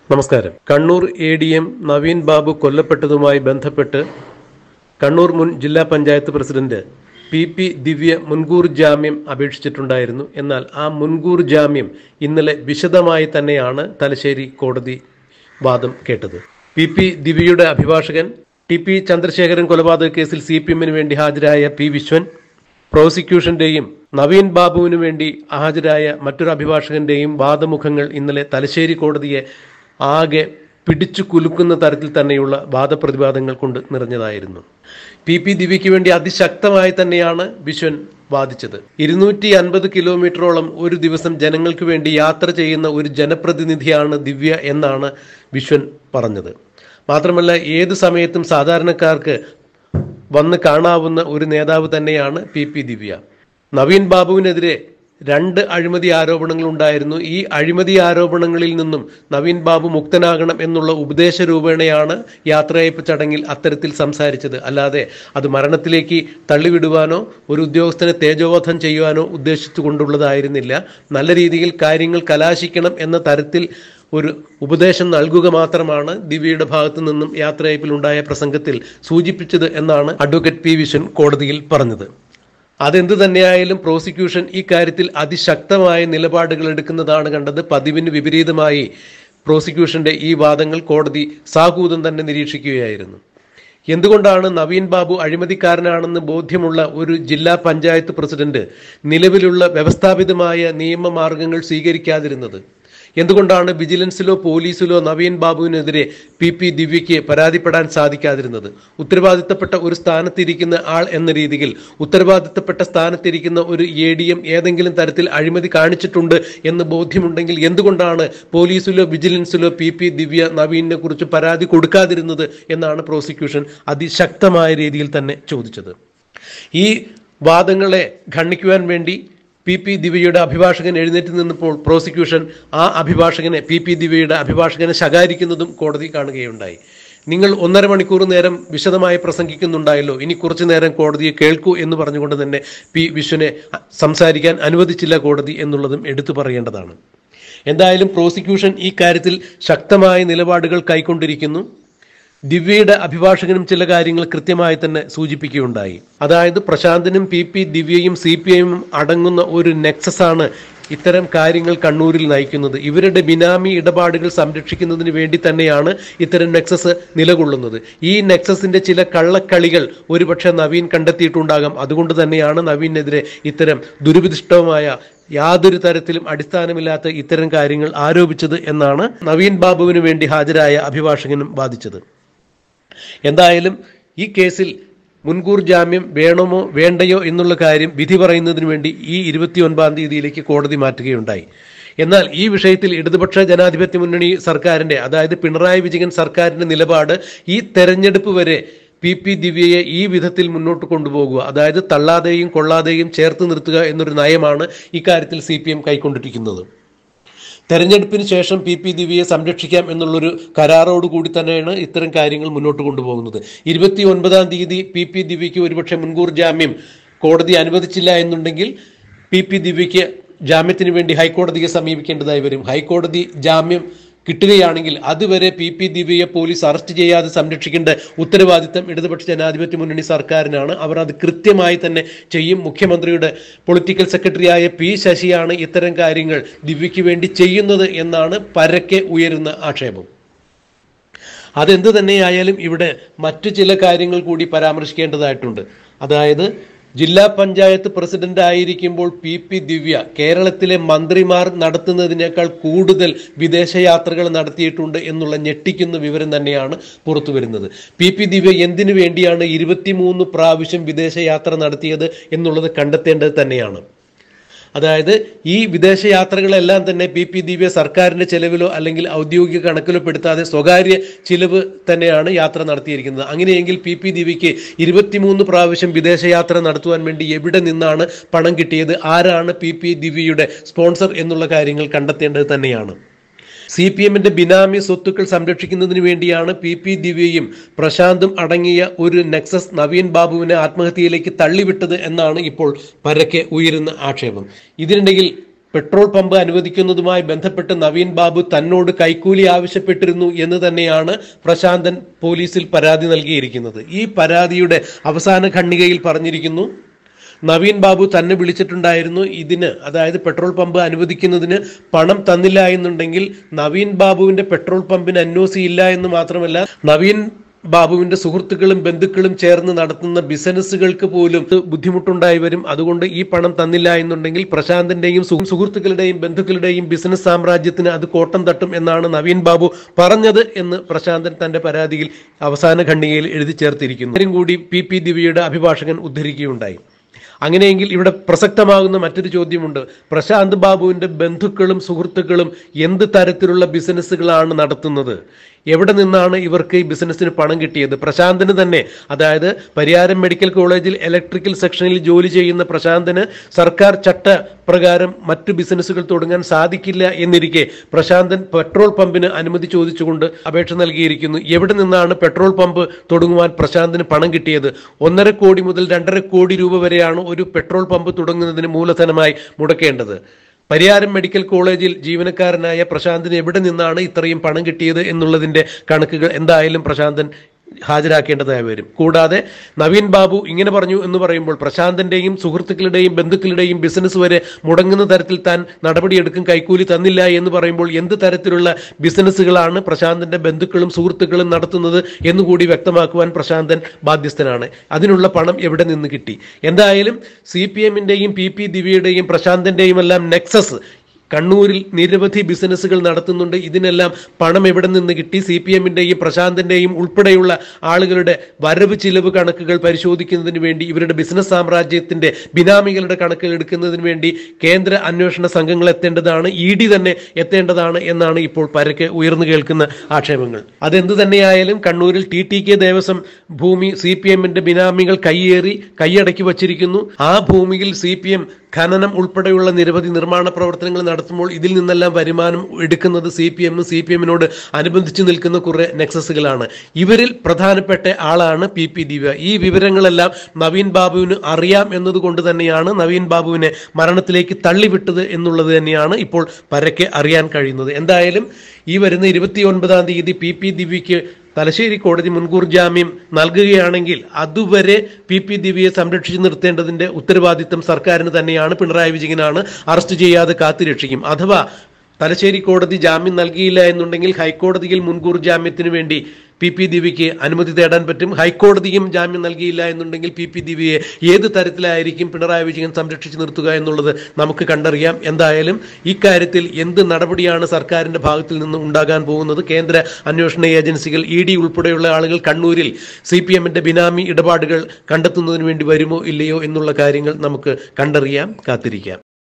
നമസ്കാരം Kannur A D M Naveen Babu കൊല്ലപ്പെട്ടതുമായി ബന്ധപ്പെട്ട് കണ്ണൂർ മുൻ ജില്ലാ panchayat president P P Divya മുൻകൂർ ജാമ്യം അപേക്ഷിച്ചിട്ടുണ്ടായിരുന്നു എന്നാൽ ആ മുൻകൂർ ജാമ്യം ഇന്നലെ വിശദമായി തന്നെയാണ് തലശ്ശേരി കോടതി വാദം കേട്ടത് പി പി ദിവ്യയുടെ അഭിഭാഷകൻ ടി പി ചന്ദ്രശേഖരൻ കൊലപാതക കേസിൽ സി പി എമ്മിന് വേണ്ടി ഹാജരായ പി വിശ്വൻ പ്രോസിക്യൂഷന്റെയും നവീൻ ബാബുവിനു വേണ്ടി ഹാജരായ മറ്റൊരു അഭിഭാഷകന്റെയും വാദമുഖങ്ങൾ ഇന്നലെ തലശ്ശേരി കോടതിയെ ആകെ പിടിച്ചു കുലുക്കുന്ന തരത്തിൽ തന്നെയുള്ള വാദപ്രതിവാദങ്ങൾ കൊണ്ട് നിറഞ്ഞതായിരുന്നു പി പി ദിവ്യയ്ക്ക് വേണ്ടി അതിശക്തമായി തന്നെയാണ് വിശ്വൻ വാദിച്ചത് ഇരുന്നൂറ്റി അൻപത് കിലോമീറ്ററോളം ഒരു ദിവസം ജനങ്ങൾക്ക് വേണ്ടി യാത്ര ചെയ്യുന്ന ഒരു ജനപ്രതിനിധിയാണ് ദിവ്യ എന്നാണ് വിശ്വൻ പറഞ്ഞത് മാത്രമല്ല ഏത് സമയത്തും സാധാരണക്കാർക്ക് വന്ന് കാണാവുന്ന ഒരു നേതാവ് തന്നെയാണ് പി പി ദിവ്യ നവീൻ ബാബുവിനെതിരെ രണ്ട് അഴിമതി ആരോപണങ്ങൾ ഉണ്ടായിരുന്നു ഈ അഴിമതി ആരോപണങ്ങളിൽ നിന്നും നവീൻ ബാബു മുക്തനാകണം എന്നുള്ള ഉപദേശ രൂപേണയാണ് യാത്രയയപ്പ് ചടങ്ങിൽ അത്തരത്തിൽ സംസാരിച്ചത് അല്ലാതെ അത് മരണത്തിലേക്ക് തള്ളിവിടുവാനോ ഒരു ഉദ്യോഗസ്ഥനെ തേജോവധം ചെയ്യുവാനോ ഉദ്ദേശിച്ചുകൊണ്ടുള്ളതായിരുന്നില്ല നല്ല രീതിയിൽ കാര്യങ്ങൾ കലാശിക്കണം എന്ന തരത്തിൽ ഒരു ഉപദേശം നൽകുക മാത്രമാണ് ദിവ്യയുടെ ഭാഗത്തു നിന്നും യാത്രയപ്പിൽ ഉണ്ടായ പ്രസംഗത്തിൽ സൂചിപ്പിച്ചത് എന്നാണ് അഡ്വക്കേറ്റ് പി വിശ്വൻ കോടതിയിൽ പറഞ്ഞത് അതെന്ത് തന്നെയായാലും പ്രോസിക്യൂഷൻ ഈ കാര്യത്തിൽ അതിശക്തമായ നിലപാടുകൾ എടുക്കുന്നതാണ് കണ്ടത് പതിവിന് വിപരീതമായി പ്രോസിക്യൂഷന്റെ ഈ വാദങ്ങൾ കോടതി സാഹൂതം തന്നെ നിരീക്ഷിക്കുകയായിരുന്നു എന്തുകൊണ്ടാണ് നവീൻ ബാബു അഴിമതിക്കാരനാണെന്ന് ബോധ്യമുള്ള ഒരു ജില്ലാ പഞ്ചായത്ത് പ്രസിഡന്റ് നിലവിലുള്ള വ്യവസ്ഥാപിതമായ നിയമമാർഗങ്ങൾ സ്വീകരിക്കാതിരുന്നത് എന്തുകൊണ്ടാണ് വിജിലൻസിലോ പോലീസിലോ നവീൻ ബാബുവിനെതിരെ പി പി ദിവ്യയ്ക്ക് പരാതിപ്പെടാൻ സാധിക്കാതിരുന്നത് ഉത്തരവാദിത്തപ്പെട്ട ഒരു സ്ഥാനത്തിരിക്കുന്ന ആൾ എന്ന രീതിയിൽ ഉത്തരവാദിത്തപ്പെട്ട സ്ഥാനത്തിരിക്കുന്ന ഒരു എ ഡി എം ഏതെങ്കിലും തരത്തിൽ അഴിമതി കാണിച്ചിട്ടുണ്ട് എന്ന് ബോധ്യമുണ്ടെങ്കിൽ എന്തുകൊണ്ടാണ് പോലീസിലോ വിജിലൻസിലോ പി പി ദിവ്യ നവീനെ കുറിച്ച് പരാതി കൊടുക്കാതിരുന്നത് എന്നാണ് പ്രോസിക്യൂഷൻ അതിശക്തമായ രീതിയിൽ തന്നെ ചോദിച്ചത് ഈ വാദങ്ങളെ ഖണ്ഡിക്കുവാൻ വേണ്ടി പി പി ദിവ്യയുടെ അഭിഭാഷകൻ എഴുന്നേറ്റ് നിന്നപ്പോൾ പ്രോസിക്യൂഷൻ ആ അഭിഭാഷകനെ പി പി ദിവ്യയുടെ അഭിഭാഷകനെ ശകാരിക്കുന്നതും കോടതി കാണുകയുണ്ടായി നിങ്ങൾ ഒന്നര മണിക്കൂർ നേരം വിശദമായി പ്രസംഗിക്കുന്നുണ്ടായല്ലോ ഇനി കുറച്ചു നേരം കോടതിയെ കേൾക്കൂ എന്ന് പറഞ്ഞുകൊണ്ട് തന്നെ പി വിശ്വനെ സംസാരിക്കാൻ അനുവദിച്ചില്ല കോടതി എന്നുള്ളതും എടുത്തു പറയേണ്ടതാണ് എന്തായാലും പ്രോസിക്യൂഷൻ ഈ കാര്യത്തിൽ ശക്തമായ നിലപാടുകൾ കൈക്കൊണ്ടിരിക്കുന്നു ദിവ്യയുടെ അഭിഭാഷകനും ചില കാര്യങ്ങൾ കൃത്യമായി തന്നെ സൂചിപ്പിക്കുകയുണ്ടായി അതായത് പ്രശാന്തനും പി പി ദിവ്യയും സി പി ഐയും അടങ്ങുന്ന ഒരു നെക്സസ് ആണ് ഇത്തരം കാര്യങ്ങൾ കണ്ണൂരിൽ നയിക്കുന്നത് ഇവരുടെ ബിനാമി ഇടപാടുകൾ സംരക്ഷിക്കുന്നതിന് വേണ്ടി തന്നെയാണ് ഇത്തരം നെക്സസ് നിലകൊള്ളുന്നത് ഈ നെക്സസിന്റെ ചില കള്ളക്കളികൾ ഒരുപക്ഷെ നവീൻ കണ്ടെത്തിയിട്ടുണ്ടാകാം അതുകൊണ്ട് തന്നെയാണ് നവീനെതിരെ ഇത്തരം ദുരുപദിഷ്ടമായ യാതൊരു തരത്തിലും അടിസ്ഥാനമില്ലാത്ത ഇത്തരം കാര്യങ്ങൾ ആരോപിച്ചത് എന്നാണ് നവീൻ ബാബുവിന് വേണ്ടി ഹാജരായ അഭിഭാഷകനും വാദിച്ചത് എന്തായാലും ഈ കേസിൽ മുൻകൂർ ജാമ്യം വേണമോ വേണ്ടയോ എന്നുള്ള കാര്യം വിധി പറയുന്നതിന് വേണ്ടി ഈ ഇരുപത്തി ഒൻപതാം തീയതിയിലേക്ക് കോടതി മാറ്റുകയുണ്ടായി എന്നാൽ ഈ വിഷയത്തിൽ ഇടതുപക്ഷ ജനാധിപത്യ മുന്നണി സർക്കാരിന്റെ അതായത് പിണറായി വിജയൻ സർക്കാരിന്റെ നിലപാട് ഈ തെരഞ്ഞെടുപ്പ് വരെ പി പി ദിവ്യയെ ഈ വിധത്തിൽ മുന്നോട്ട് കൊണ്ടുപോകുക അതായത് തള്ളാതെയും കൊള്ളാതെയും ചേർത്ത് നിർത്തുക എന്നൊരു നയമാണ് ഇക്കാര്യത്തിൽ സി പി എം കൈക്കൊണ്ടിരിക്കുന്നത് തെരഞ്ഞെടുപ്പിന് ശേഷം പി പി ദിവ്യയെ സംരക്ഷിക്കാം എന്നുള്ളൊരു കരാറോടുകൂടി തന്നെയാണ് ഇത്തരം കാര്യങ്ങൾ മുന്നോട്ട് കൊണ്ടുപോകുന്നത് ഇരുപത്തി ഒൻപതാം തീയതി പി പി ദിവ്യയ്ക്ക് ഒരുപക്ഷെ മുൻകൂർ ജാമ്യം കോടതി അനുവദിച്ചില്ല എന്നുണ്ടെങ്കിൽ പി പി ദിവ്യയ്ക്ക് ജാമ്യത്തിന് വേണ്ടി ഹൈക്കോടതിയെ സമീപിക്കേണ്ടതായി വരും ഹൈക്കോടതി ജാമ്യം കിട്ടുകയാണെങ്കിൽ അതുവരെ പി പി ദിവ്യയെ പോലീസ് അറസ്റ്റ് ചെയ്യാതെ സംരക്ഷിക്കേണ്ട ഉത്തരവാദിത്തം ഇടതുപക്ഷ ജനാധിപത്യ മുന്നണി സർക്കാരിനാണ് അവർ അത് കൃത്യമായി തന്നെ ചെയ്യും മുഖ്യമന്ത്രിയുടെ പൊളിറ്റിക്കൽ സെക്രട്ടറിയായ പി ശശിയാണ് ഇത്തരം കാര്യങ്ങൾ ദിവ്യയ്ക്ക് വേണ്ടി ചെയ്യുന്നത് എന്നാണ് പരക്കെ ഉയരുന്ന ആക്ഷേപം അതെന്ത് തന്നെയായാലും ഇവിടെ മറ്റു ചില കാര്യങ്ങൾ കൂടി പരാമർശിക്കേണ്ടതായിട്ടുണ്ട് അതായത് ജില്ലാ പഞ്ചായത്ത് പ്രസിഡന്റ് ആയിരിക്കുമ്പോൾ പി പി ദിവ്യ കേരളത്തിലെ മന്ത്രിമാർ നടത്തുന്നതിനേക്കാൾ കൂടുതൽ വിദേശയാത്രകൾ നടത്തിയിട്ടുണ്ട് എന്നുള്ള ഞെട്ടിക്കുന്ന വിവരം തന്നെയാണ് പുറത്തു വരുന്നത് പി പി ദിവ്യ എന്തിനു വേണ്ടിയാണ് ഇരുപത്തിമൂന്ന് പ്രാവശ്യം വിദേശയാത്ര നടത്തിയത് എന്നുള്ളത് കണ്ടെത്തേണ്ടത് തന്നെയാണ് അതായത് ഈ വിദേശയാത്രകളെല്ലാം തന്നെ പി പി ദിവ്യ സർക്കാരിന്റെ ചെലവിലോ അല്ലെങ്കിൽ ഔദ്യോഗിക കണക്കിലോ പെടുത്താതെ സ്വകാര്യ ചിലവ് തന്നെയാണ് യാത്ര നടത്തിയിരിക്കുന്നത് അങ്ങനെയെങ്കിൽ പി പി ദിവ്യയ്ക്ക് ഇരുപത്തിമൂന്ന് പ്രാവശ്യം വിദേശയാത്ര നടത്തുവാൻ വേണ്ടി എവിടെ നിന്നാണ് പണം കിട്ടിയത് ആരാണ് പി പി ദിവ്യയുടെ സ്പോൺസർ എന്നുള്ള കാര്യങ്ങൾ കണ്ടെത്തേണ്ടത് തന്നെയാണ് സി പി എമ്മിന്റെ ബിനാമി സ്വത്തുക്കൾ സംരക്ഷിക്കുന്നതിന് വേണ്ടിയാണ് പി പി ദിവ്യയും പ്രശാന്തും അടങ്ങിയ ഒരു നെക്സസ് നവീൻ ബാബുവിനെ ആത്മഹത്യയിലേക്ക് തള്ളിവിട്ടത് എന്നാണ് ഇപ്പോൾ പരക്കെ ഉയരുന്ന ആക്ഷേപം ഇതിനിടയിൽ പെട്രോൾ പമ്പ് അനുവദിക്കുന്നതുമായി ബന്ധപ്പെട്ട് നവീൻ ബാബു തന്നോട് കൈക്കൂലി ആവശ്യപ്പെട്ടിരുന്നു എന്ന് തന്നെയാണ് പ്രശാന്തൻ പോലീസിൽ പരാതി നൽകിയിരിക്കുന്നത് ഈ പരാതിയുടെ അവസാന ഖണ്ഡികയിൽ പറഞ്ഞിരിക്കുന്നു നവീൻ ബാബു തന്നെ വിളിച്ചിട്ടുണ്ടായിരുന്നു ഇതിന് അതായത് പെട്രോൾ പമ്പ് അനുവദിക്കുന്നതിന് പണം തന്നില്ല എന്നുണ്ടെങ്കിൽ നവീൻ ബാബുവിന്റെ പെട്രോൾ പമ്പിന് അന്വേഷി ഇല്ല എന്ന് മാത്രമല്ല നവീൻ ബാബുവിന്റെ സുഹൃത്തുക്കളും ബന്ധുക്കളും ചേർന്ന് നടത്തുന്ന ബിസിനസ്സുകൾക്ക് പോലും ബുദ്ധിമുട്ടുണ്ടായി വരും അതുകൊണ്ട് ഈ പണം തന്നില്ല എന്നുണ്ടെങ്കിൽ പ്രശാന്തിന്റെയും സുഹൃ- സുഹൃത്തുക്കളുടെയും ബന്ധുക്കളുടെയും ബിസിനസ് സാമ്രാജ്യത്തിന് അത് കോട്ടം തട്ടും എന്നാണ് നവീൻ ബാബു പറഞ്ഞത് എന്ന് പ്രശാന്തൻ തന്റെ പരാതിയിൽ അവസാന ഖണ്ഡികയിൽ എഴുതി ചേർത്തിരിക്കുന്നു ഇവരും കൂടി പി പി ദിവ്യയുടെ അഭിഭാഷകൻ ഉദ്ധരിക്കുകയുണ്ടായി അങ്ങനെയെങ്കിൽ ഇവിടെ പ്രസക്തമാകുന്ന മറ്റൊരു ചോദ്യമുണ്ട് പ്രശാന്ത് ബാബുവിന്റെ ബന്ധുക്കളും സുഹൃത്തുക്കളും എന്ത് തരത്തിലുള്ള ബിസിനസ്സുകളാണ് നടത്തുന്നത് എവിടെ നിന്നാണ് ഇവർക്ക് ഈ ബിസിനസ്സിന് പണം കിട്ടിയത് പ്രശാന്തിന് തന്നെ അതായത് പരിയാരം മെഡിക്കൽ കോളേജിൽ ഇലക്ട്രിക്കൽ സെക്ഷനിൽ ജോലി ചെയ്യുന്ന പ്രശാന്തിന് സർക്കാർ ചട്ടപ്രകാരം മറ്റു ബിസിനസ്സുകൾ തുടങ്ങാൻ സാധിക്കില്ല എന്നിരിക്കെ പ്രശാന്തൻ പെട്രോൾ പമ്പിന് അനുമതി ചോദിച്ചുകൊണ്ട് അപേക്ഷ നൽകിയിരിക്കുന്നു എവിടെ നിന്നാണ് പെട്രോൾ പമ്പ് തുടങ്ങുവാൻ പ്രശാന്തിന് പണം കിട്ടിയത് ഒന്നര കോടി മുതൽ രണ്ടര കോടി രൂപ വരെയാണ് ഒരു പെട്രോൾ പമ്പ് തുടങ്ങുന്നതിന് മൂലധനമായി മുടക്കേണ്ടത് പരിയാരം മെഡിക്കൽ കോളേജിൽ ജീവനക്കാരനായ പ്രശാന്തിന് എവിടെ നിന്നാണ് ഇത്രയും പണം കിട്ടിയത് എന്നുള്ളതിന്റെ കണക്കുകൾ എന്തായാലും പ്രശാന്തൻ ഹാജരാക്കേണ്ടതായി വരും കൂടാതെ നവീൻ ബാബു ഇങ്ങനെ പറഞ്ഞു എന്ന് പറയുമ്പോൾ പ്രശാന്തന്റെയും സുഹൃത്തുക്കളുടെയും ബന്ധുക്കളുടെയും ബിസിനസ് വരെ മുടങ്ങുന്ന തരത്തിൽ താൻ നടപടിയെടുക്കും കൈക്കൂലി തന്നില്ല എന്ന് പറയുമ്പോൾ എന്ത് തരത്തിലുള്ള ബിസിനസ്സുകളാണ് പ്രശാന്തന്റെ ബന്ധുക്കളും സുഹൃത്തുക്കളും നടത്തുന്നത് എന്നുകൂടി വ്യക്തമാക്കുവാൻ പ്രശാന്തൻ ബാധ്യസ്ഥനാണ് അതിനുള്ള പണം എവിടെ നിന്ന് കിട്ടി എന്തായാലും സി പി എമ്മിന്റെയും പി പി ദിവ്യയുടെയും പ്രശാന്തന്റെയും എല്ലാം നെക്സസ് കണ്ണൂരിൽ നിരവധി ബിസിനസ്സുകൾ നടത്തുന്നുണ്ട് ഇതിനെല്ലാം പണം എവിടെ നിന്ന് കിട്ടി സി പി എമ്മിന്റെയും പ്രശാന്തന്റെയും ഉൾപ്പെടെയുള്ള ആളുകളുടെ വരവ് ചിലവ് കണക്കുകൾ പരിശോധിക്കുന്നതിന് വേണ്ടി ഇവരുടെ ബിസിനസ് സാമ്രാജ്യത്തിന്റെ ബിനാമികളുടെ കണക്കുകൾ എടുക്കുന്നതിന് വേണ്ടി കേന്ദ്ര അന്വേഷണ സംഘങ്ങൾ എത്തേണ്ടതാണ് ഇ ഡി തന്നെ എത്തേണ്ടതാണ് എന്നാണ് ഇപ്പോൾ പരക്കെ ഉയർന്നു കേൾക്കുന്ന ആക്ഷേപങ്ങൾ അതെന്ത് തന്നെയായാലും കണ്ണൂരിൽ ടി ടി കെ ദേവസ്വം ഭൂമി സി പി എമ്മിന്റെ ബിനാമികൾ കൈയേറി കൈയടക്കി വച്ചിരിക്കുന്നു ആ ഭൂമിയിൽ സി പി എം ഖനനം ഉൾപ്പെടെയുള്ള നിരവധി നിർമ്മാണ പ്രവർത്തനങ്ങൾ നടത്തുമ്പോൾ ഇതിൽ നിന്നെല്ലാം വരുമാനം എടുക്കുന്നത് സി പി എമ്മും സി പി എമ്മിനോട് അനുബന്ധിച്ച് നിൽക്കുന്ന കുറെ നെക്സസുകളാണ് ഇവരിൽ പ്രധാനപ്പെട്ട ആളാണ് പി പി ദിവ്യ ഈ വിവരങ്ങളെല്ലാം നവീൻ ബാബുവിന് അറിയാം എന്നതുകൊണ്ട് തന്നെയാണ് നവീൻ ബാബുവിനെ മരണത്തിലേക്ക് തള്ളിവിട്ടത് എന്നുള്ളത് തന്നെയാണ് ഇപ്പോൾ പരക്കെ അറിയാൻ കഴിയുന്നത് എന്തായാലും ഈ വരുന്ന ഇരുപത്തി ഒൻപതാം തീയതി പി പി ദിവ്യയ്ക്ക് തലശ്ശേരി കോടതി മുൻകൂർ ജാമ്യം നൽകുകയാണെങ്കിൽ അതുവരെ പി പി ദിവ്യയെ സംരക്ഷിച്ചു നിർത്തേണ്ടതിന്റെ ഉത്തരവാദിത്തം സർക്കാരിന് തന്നെയാണ് പിണറായി വിജയനാണ് അറസ്റ്റ് ചെയ്യാതെ കാത്തുരക്ഷിക്കും അഥവാ തലശ്ശേരി കോടതി ജാമ്യം നൽകിയില്ല എന്നുണ്ടെങ്കിൽ ഹൈക്കോടതിയിൽ മുൻകൂർ ജാമ്യത്തിന് വേണ്ടി പി പി ദിവ്യയ്ക്ക് അനുമതി തേടാൻ പറ്റും ഹൈക്കോടതിയും ജാമ്യം നൽകിയില്ല എന്നുണ്ടെങ്കിൽ പി പി ദിവ്യയെ ഏത് തരത്തിലായിരിക്കും പിണറായി വിജയൻ സംരക്ഷിച്ചു നിർത്തുക എന്നുള്ളത് നമുക്ക് കണ്ടറിയാം എന്തായാലും ഇക്കാര്യത്തിൽ എന്ത് നടപടിയാണ് സർക്കാരിന്റെ ഭാഗത്തിൽ നിന്ന് ഉണ്ടാകാൻ പോകുന്നത് കേന്ദ്ര അന്വേഷണ ഏജൻസികൾ ഇ ഡി ഉൾപ്പെടെയുള്ള ആളുകൾ കണ്ണൂരിൽ സി പി എമ്മിന്റെ ബിനാമി ഇടപാടുകൾ കണ്ടെത്തുന്നതിന് വേണ്ടി വരുമോ ഇല്ലയോ എന്നുള്ള കാര്യങ്ങൾ നമുക്ക് കണ്ടറിയാം കാത്തിരിക്കാം